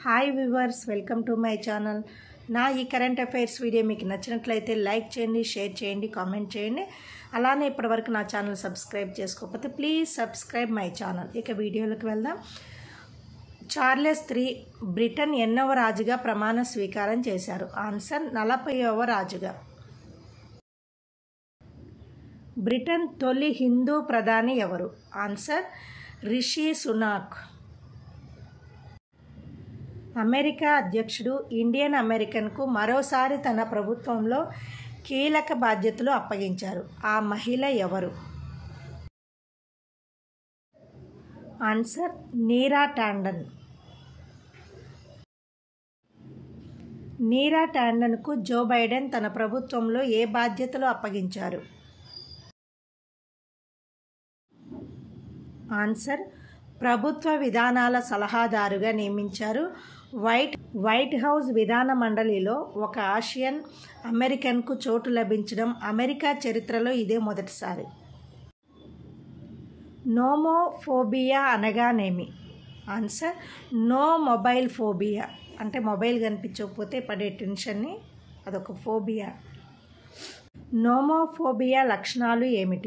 hi viewers welcome to my channel నా ఈ current affairs video మీకు నచ్చినట్లయితే లైక్ చేయండి షేర్ చేయండి కామెంట్ చేయండి అలానే ఇప్పటివరకు నా ఛానల్ సబ్స్క్రైబ్ చేసుకోకపోతే ప్లీజ్ సబ్స్క్రైబ్ మై ఛానల్ ఇక వీడియోలోకి వెళ్దాం చార్లెస్ త్రీ బ్రిటన్ ఎన్నవ రాజుగా ప్రమాణ స్వీకారం చేశారు ఆన్సర్ నలభైవ రాజుగా బ్రిటన్ తొలి హిందూ ప్రధాని ఎవరు ఆన్సర్ రిషి సునాక్ అమెరికా అధ్యక్షుడు ఇండియన్ అమెరికన్కు మరోసారి తన ప్రభుత్వంలో కీలక బాధ్యతలు అప్పగించారు ఆ మహిళ ఎవరు ఆన్సర్ నీరా టాండన్ నీరా టాండన్కు జో బైడెన్ తన ప్రభుత్వంలో ఏ బాధ్యతలు అప్పగించారు ఆన్సర్ ప్రభుత్వ విధానాల సలహాదారుగా నియమించారు వైట్ వైట్ హౌస్ విధాన మండలిలో ఒక ఆసియన్ అమెరికన్కు చోటు లభించడం అమెరికా చరిత్రలో ఇదే మొదటిసారి నోమోఫోబియా అనగానేమి ఆన్సర్ నో మొబైల్ ఫోబియా అంటే మొబైల్ కనిపించకపోతే పడే టెన్షన్ని అదొక ఫోబియా నోమోఫోబియా లక్షణాలు ఏమిటి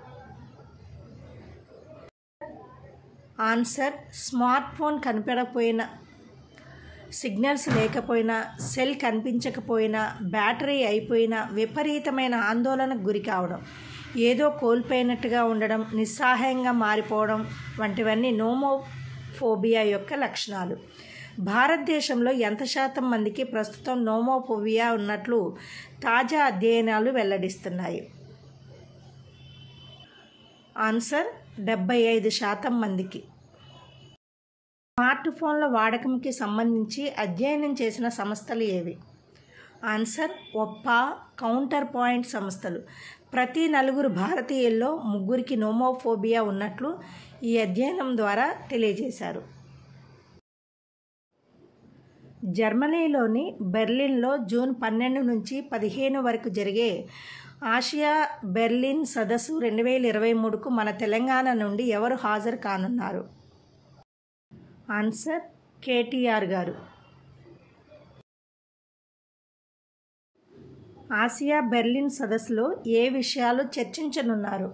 ఆన్సర్ స్మార్ట్ ఫోన్ కనిపెడకపోయినా సిగ్నల్స్ లేకపోయినా సెల్ కనిపించకపోయినా బ్యాటరీ అయిపోయినా విపరీతమైన ఆందోళనకు గురి కావడం ఏదో కోల్పోయినట్టుగా ఉండడం నిస్సహాయంగా మారిపోవడం వంటివన్నీ నోమోఫోబియా యొక్క లక్షణాలు భారతదేశంలో ఎంత శాతం మందికి ప్రస్తుతం నోమోఫోబియా ఉన్నట్లు తాజా అధ్యయనాలు వెల్లడిస్తున్నాయి ఆన్సర్ డెబ్బై ఐదు శాతం మందికి స్మార్ట్ ఫోన్ల వాడకంకి సంబంధించి అధ్యయనం చేసిన సంస్థలు ఏవి ఆన్సర్ ఒప్పా కౌంటర్ పాయింట్ సంస్థలు ప్రతి నలుగురు భారతీయుల్లో ముగ్గురికి నోమోఫోబియా ఉన్నట్లు ఈ అధ్యయనం ద్వారా తెలియజేశారు జర్మనీలోని బెర్లిన్లో జూన్ పన్నెండు నుంచి పదిహేను వరకు జరిగే ఆసియా బెర్లిన్ సదస్సు రెండు వేల ఇరవై మూడుకు మన తెలంగాణ నుండి ఎవరు హాజరు కానున్నారు ఆన్సర్ కేటీఆర్ గారు ఆసియా బెర్లిన్ సదస్సులో ఏ విషయాలు చర్చించనున్నారు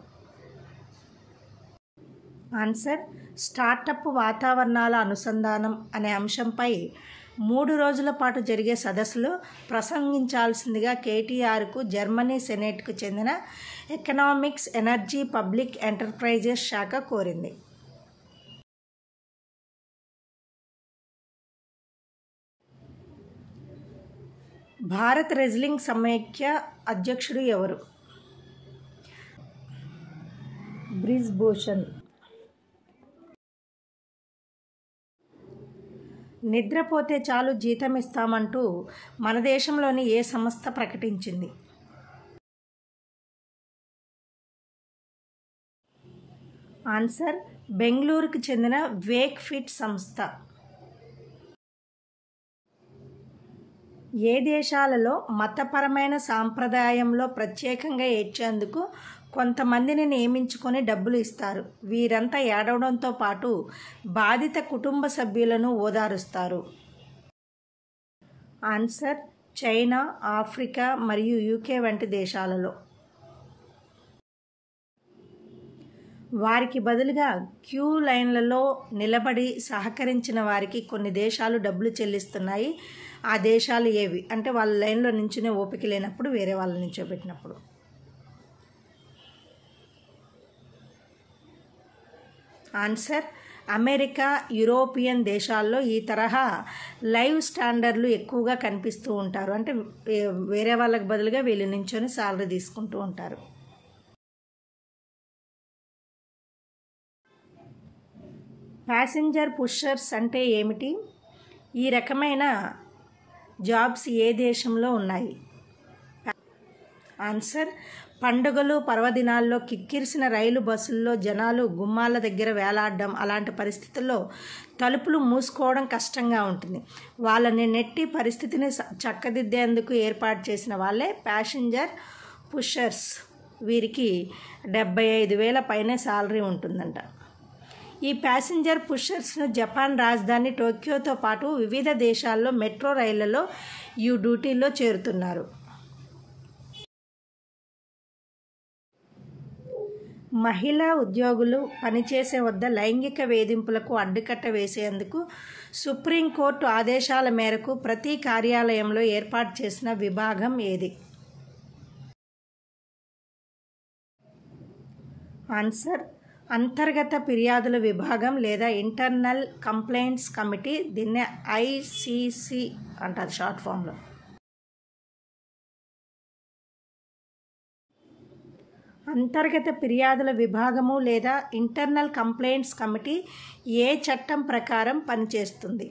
ఆన్సర్ స్టార్టప్ వాతావరణాల అనుసంధానం అనే అంశంపై మూడు రోజుల పాటు జరిగే సదస్సులో ప్రసంగించాల్సిందిగా కేటీఆర్కు జర్మనీ సెనేట్కు చెందిన ఎకనామిక్స్ ఎనర్జీ పబ్లిక్ ఎంటర్ప్రైజెస్ శాఖ కోరింది భారత్ రెజ్లింగ్ సమైక్య అధ్యక్షుడు ఎవరు బ్రిజ్ భూషణ్ నిద్రపోతే చాలు జీతం ఇస్తామంటూ మన దేశంలోని ఏ సంస్థ ప్రకటించింది ఆన్సర్ బెంగళూరుకు చెందిన వేక్ ఫిట్ సంస్థ ఏ దేశాలలో మతపరమైన సాంప్రదాయంలో ప్రత్యేకంగా ఏడ్చేందుకు కొంతమందిని నియమించుకొని డబ్బులు ఇస్తారు వీరంతా ఏడవడంతో పాటు బాధిత కుటుంబ సభ్యులను ఓదారుస్తారు ఆన్సర్ చైనా ఆఫ్రికా మరియు యూకే వంటి దేశాలలో వారికి బదులుగా క్యూ లైన్లలో నిలబడి సహకరించిన వారికి కొన్ని దేశాలు డబ్బులు చెల్లిస్తున్నాయి ఆ దేశాలు ఏవి అంటే వాళ్ళ లైన్లో నించునే ఓపిక లేనప్పుడు వేరే వాళ్ళ నించోబెట్టినప్పుడు ఆన్సర్ అమెరికా యూరోపియన్ దేశాల్లో ఈ తరహా లైవ్ స్టాండర్డ్లు ఎక్కువగా కనిపిస్తూ ఉంటారు అంటే వేరే వాళ్ళకి బదులుగా వీళ్ళు నించొని సాలరీ తీసుకుంటూ ఉంటారు ప్యాసింజర్ పుషర్స్ అంటే ఏమిటి ఈ రకమైన జాబ్స్ ఏ దేశంలో ఉన్నాయి ఆన్సర్ పండుగలు పర్వదినాల్లో కిక్కిరిసిన రైలు బస్సుల్లో జనాలు గుమ్మాల దగ్గర వేలాడడం అలాంటి పరిస్థితుల్లో తలుపులు మూసుకోవడం కష్టంగా ఉంటుంది వాళ్ళని నెట్టి పరిస్థితిని చక్కదిద్దేందుకు ఏర్పాటు చేసిన వాళ్ళే ప్యాసింజర్ పుషర్స్ వీరికి డెబ్బై ఐదు వేల పైనే శాలరీ ఉంటుందంట ఈ ప్యాసింజర్ పుషర్స్ను జపాన్ రాజధాని టోక్యోతో పాటు వివిధ దేశాల్లో మెట్రో రైళ్లలో ఈ డ్యూటీల్లో చేరుతున్నారు మహిళా ఉద్యోగులు పనిచేసే వద్ద లైంగిక వేధింపులకు అడ్డుకట్ట వేసేందుకు సుప్రీంకోర్టు ఆదేశాల మేరకు ప్రతి కార్యాలయంలో ఏర్పాటు చేసిన విభాగం ఏది ఆన్సర్ అంతర్గత ఫిర్యాదుల విభాగం లేదా ఇంటర్నల్ కంప్లైంట్స్ కమిటీ దీన్ని ఐసిసి అంటారు షార్ట్ ఫామ్లో అంతర్గత ఫిర్యాదుల విభాగము లేదా ఇంటర్నల్ కంప్లైంట్స్ కమిటీ ఏ చట్టం ప్రకారం పనిచేస్తుంది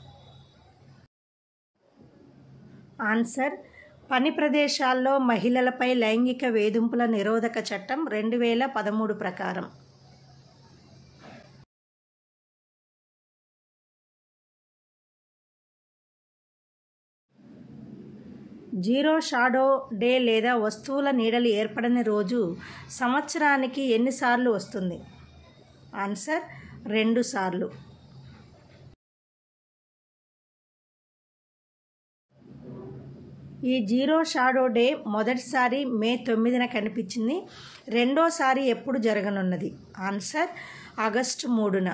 ఆన్సర్ పని ప్రదేశాల్లో మహిళలపై లైంగిక వేధింపుల నిరోధక చట్టం రెండు వేల పదమూడు ప్రకారం జీరో షాడో డే లేదా వస్తువుల నీడలు ఏర్పడని రోజు సంవత్సరానికి ఎన్నిసార్లు వస్తుంది ఆన్సర్ రెండు సార్లు ఈ జీరో షాడో డే మొదటిసారి మే తొమ్మిదిన కనిపించింది రెండోసారి ఎప్పుడు జరగనున్నది ఆన్సర్ ఆగస్టు మూడున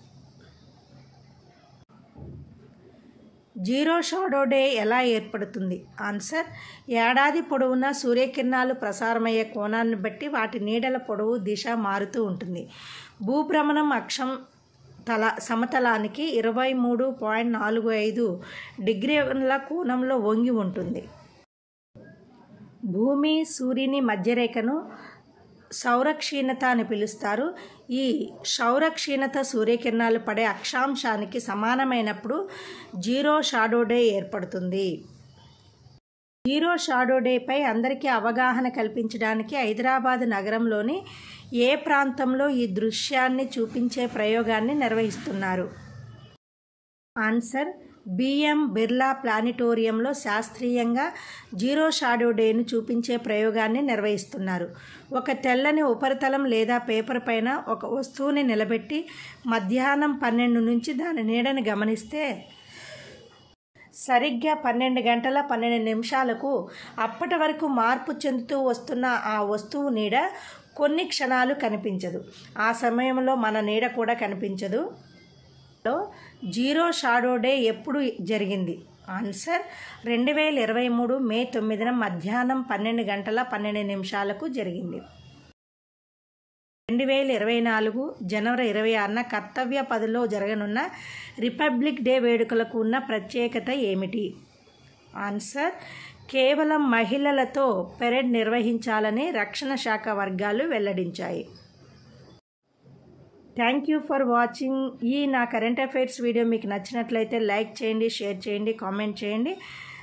జీరో షాడో డే ఎలా ఏర్పడుతుంది ఆన్సర్ ఏడాది పొడవునా సూర్యకిరణాలు ప్రసారమయ్యే కోణాన్ని బట్టి వాటి నీడల పొడవు దిశ మారుతూ ఉంటుంది భూభ్రమణం అక్షం తల సమతలానికి ఇరవై మూడు పాయింట్ నాలుగు ఐదు డిగ్రీల కోణంలో వంగి ఉంటుంది భూమి సూర్యుని మధ్యరేఖను సౌరక్షీణత అని పిలుస్తారు ఈ సౌరక్షీణత సూర్యకిరణాలు పడే అక్షాంశానికి సమానమైనప్పుడు జీరో షాడో డే ఏర్పడుతుంది జీరో షాడో డేపై అందరికీ అవగాహన కల్పించడానికి హైదరాబాద్ నగరంలోని ఏ ప్రాంతంలో ఈ దృశ్యాన్ని చూపించే ప్రయోగాన్ని నిర్వహిస్తున్నారు ఆన్సర్ బిఎం బిర్లా ప్లానిటోరియంలో శాస్త్రీయంగా జీరో షాడో డేను చూపించే ప్రయోగాన్ని నిర్వహిస్తున్నారు ఒక తెల్లని ఉపరితలం లేదా పేపర్ పైన ఒక వస్తువుని నిలబెట్టి మధ్యాహ్నం పన్నెండు నుంచి దాని నీడని గమనిస్తే సరిగ్గా పన్నెండు గంటల పన్నెండు నిమిషాలకు అప్పటి వరకు మార్పు చెందుతూ వస్తున్న ఆ వస్తువు నీడ కొన్ని క్షణాలు కనిపించదు ఆ సమయంలో మన నీడ కూడా కనిపించదు జీరో షాడో డే ఎప్పుడు జరిగింది ఆన్సర్ రెండు వేల ఇరవై మూడు మే తొమ్మిదిన మధ్యాహ్నం పన్నెండు గంటల పన్నెండు నిమిషాలకు జరిగింది రెండు వేల ఇరవై నాలుగు జనవరి ఇరవై ఆరున కర్తవ్య పదిలో జరగనున్న రిపబ్లిక్ డే వేడుకలకు ఉన్న ప్రత్యేకత ఏమిటి ఆన్సర్ కేవలం మహిళలతో పెరేడ్ నిర్వహించాలని రక్షణ శాఖ వర్గాలు వెల్లడించాయి థ్యాంక్ యూ ఫర్ వాచింగ్ ఈ నా కరెంట్ అఫైర్స్ వీడియో మీకు నచ్చినట్లయితే లైక్ చేయండి షేర్ చేయండి కామెంట్ చేయండి